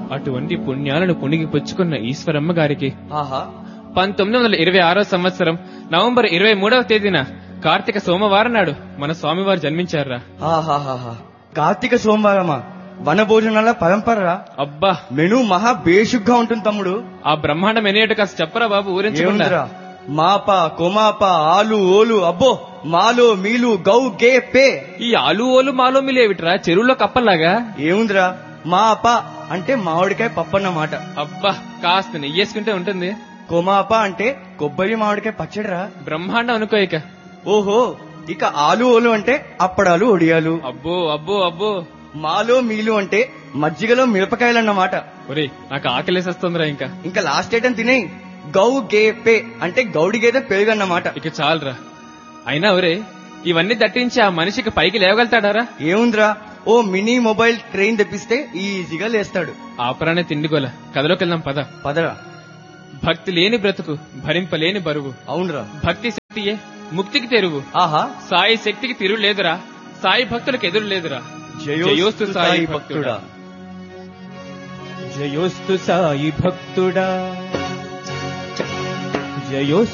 అటువంటి పుణ్యాలను పుణిగి పుచ్చుకున్న ఈశ్వరమ్మ గారికి ఆహా పంతొమ్మిది వందల ఇరవై ఆరో సంవత్సరం నవంబర్ ఇరవై మూడవ తేదీన కార్తీక సోమవారం నాడు మన స్వామివారు జన్మించారా ఆహాహాహా కార్తీక సోమవారమా వన భోజనాల పరంపర అబ్బా మెను మహా బేషుగ్గా ఉంటుంది తమ్ముడు ఆ బ్రహ్మాండం ఎనేటో కాస్త చెప్పరా బాబు ఊరించకుండా ఏముందిరా మాప కొమాప ఆలు ఓలు అబ్బో మాలో మీలు గౌ గే పే ఈ ఆలు ఓలు మాలో మిలేవిట్రా చెరువులో కప్పల్లాగా ఏముందిరా మాప అంటే మామిడికాయ పప్పన్నమాట అబ్బా కాస్త నెయ్యేసుకుంటే ఉంటుంది కొమాప అంటే కొబ్బరి మామిడికాయ పచ్చడిరా బ్రహ్మాండం అనుకో ఇక ఓహో ఇక ఆలు ఓలు అంటే అప్పడాలు ఒడియాలు అబ్బో అబ్బో అబ్బో మాలో మీలు అంటే మజ్జిగలో మిరపకాయలన్నమాట ఒరే నాకు ఆకలేసేస్తుందిరా ఇంకా ఇంకా లాస్ట్ ఐటమ్ తినే గౌ గే పే అంటే గౌడి గేదె పెరుగన్నమాట ఇక చాలరా అయినా ఒరే ఇవన్నీ దట్టించి ఆ మనిషికి పైకి లేవగలుగుతాడారా ఏముందిరా ఓ మినీ మొబైల్ ట్రైన్ తెప్పిస్తే ఈజీగా లేస్తాడు ఆపరానే తిండిగోల కథలోకి వెళ్దాం పద పదరా భక్తి లేని బ్రతుకు భరింపలేని బరువు అవునరా భక్తి శక్తియే ముక్తికి తెరువు ఆహా సాయి శక్తికి తిరుగు లేదురా సాయి భక్తులకు ఎదురు లేదురా జయోస్తు సాయి భక్తుడా జయోస్తు సాయి భక్తుడా జయోస్తు